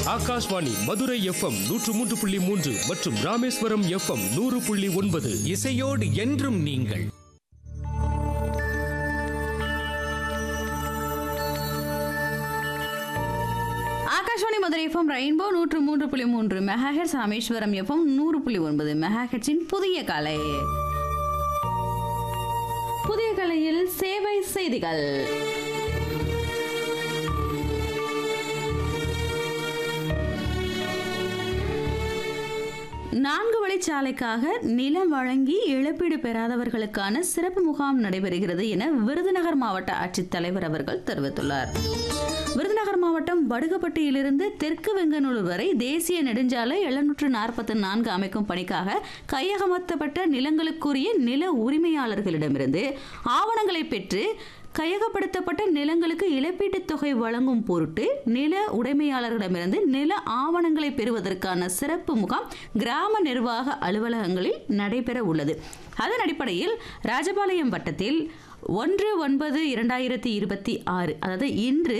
Akashvani Madurai FM நூற்று மூன்று புள்ளி மூன்று மற்றும் ராமேஸ்வரம் எஃப்எம் நூறு புள்ளி ஒன்பது இசையோடு என்றும் நீங்கள் ஆகாஷ்வாணி மதுரை எஃப்எம் ரெயின்போ நூற்று மூன்று புள்ளி மூன்று மெகாஹெட்ஸ் ராமேஸ்வரம் எஃப்எம் நூறு புள்ளி ஒன்பது மெகாஹெட்ஸின் புதிய கலை புதிய கலையில் சேவை செய்திகள் நான்கு வழிச்சாலைக்காக நிலம் வழங்கி இழப்பீடு பெறாதவர்களுக்கான சிறப்பு முகாம் நடைபெறுகிறது என விருதுநகர் மாவட்ட ஆட்சித்தலைவர் அவர்கள் தெரிவித்துள்ளார் விருதுநகர் மாவட்டம் வடுகப்பட்டியிலிருந்து தெற்கு வெங்கநல்லூர் வரை தேசிய நெடுஞ்சாலை எழுநூற்று நாற்பத்தி நான்கு அமைக்கும் பணிக்காக கையகமர்த்தப்பட்ட நிலங்களுக்குரிய நில உரிமையாளர்களிடமிருந்து ஆவணங்களை பெற்று கையகப்படுத்தப்பட்ட நிலங்களுக்கு இழப்பீட்டுத் தொகை வழங்கும் பொருட்டு நில உடைமையாளர்களிடமிருந்து நில ஆவணங்களை பெறுவதற்கான சிறப்பு முகாம் கிராம நிர்வாக அலுவலகங்களில் நடைபெற உள்ளது அதன் அடிப்படையில் ராஜபாளையம் வட்டத்தில் ஒன்று ஒன்பது இரண்டாயிரத்தி இருபத்தி ஆறு அதாவது இன்று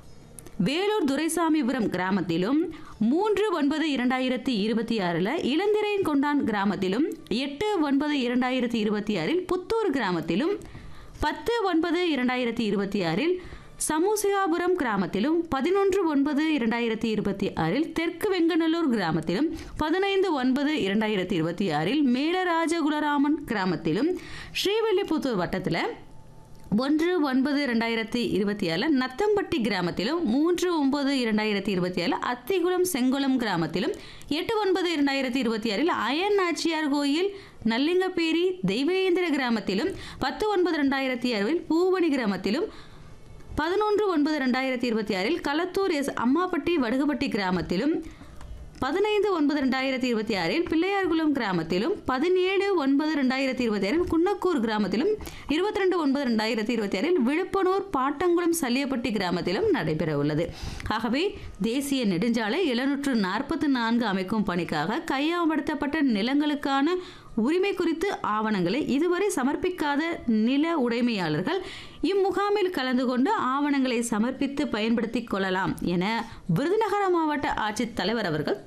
வேலூர் துரைசாமிபுரம் கிராமத்திலும் மூன்று ஒன்பது இரண்டாயிரத்தி இருபத்தி ஆறில் இளந்திரையன் கொண்டான் கிராமத்திலும் எட்டு ஒன்பது இரண்டாயிரத்தி இருபத்தி ஆறில் புத்தூர் கிராமத்திலும் பத்து ஒன்பது இரண்டாயிரத்தி இருபத்தி ஆறில் சமூசிகாபுரம் கிராமத்திலும் பதினொன்று ஒன்பது இரண்டாயிரத்தி இருபத்தி ஆறில் தெற்கு வெங்கநல்லூர் கிராமத்திலும் பதினைந்து ஒன்பது இரண்டாயிரத்தி இருபத்தி ஆறில் மேலராஜகுலராமன் கிராமத்திலும் ஸ்ரீவில்லிபுத்தூர் வட்டத்தில் ஒன்று ஒன்பது இரண்டாயிரத்தி இருபத்தி ஏழில் நத்தம்பட்டி கிராமத்திலும் மூன்று ஒன்பது இரண்டாயிரத்தி இருபத்தி ஏழு அத்திகுளம் செங்குளம் கிராமத்திலும் எட்டு ஒன்பது இரண்டாயிரத்தி இருபத்தி ஆறில் அயன் நாச்சியார் கோயில் நல்லிங்கப்பேரி தெய்வேந்திர கிராமத்திலும் பத்து ஒன்பது ரெண்டாயிரத்தி ஆறில் பூவணி கிராமத்திலும் பதினொன்று ஒன்பது ரெண்டாயிரத்தி இருபத்தி ஆறில் களத்தூர் எஸ் அம்மாப்பட்டி வடுகுப்பட்டி கிராமத்திலும் பதினைந்து ஒன்பது ரெண்டாயிரத்தி இருபத்தி ஆறில் பிள்ளையார்குளம் கிராமத்திலும் பதினேழு ஒன்பது ரெண்டாயிரத்தி இருபத்தி ஆறில் குன்னக்கூர் கிராமத்திலும் இருபத்தி ரெண்டு ஒன்பது ரெண்டாயிரத்தி இருபத்தி ஆறில் விழுப்பனூர் பாட்டங்குளம் சல்லியப்பட்டி கிராமத்திலும் நடைபெற உள்ளது ஆகவே தேசிய நெடுஞ்சாலை எழுநூற்று நாற்பத்தி நான்கு அமைக்கும் பணிக்காக கையகப்படுத்தப்பட்ட நிலங்களுக்கான உரிமை குறித்து ஆவணங்களை இதுவரை சமர்ப்பிக்காத நில உடைமையாளர்கள் இம்முகாமில் கலந்து கொண்டு ஆவணங்களை சமர்ப்பித்து பயன்படுத்திக் கொள்ளலாம் என விருதுநகர மாவட்ட ஆட்சித்தலைவர் அவர்கள்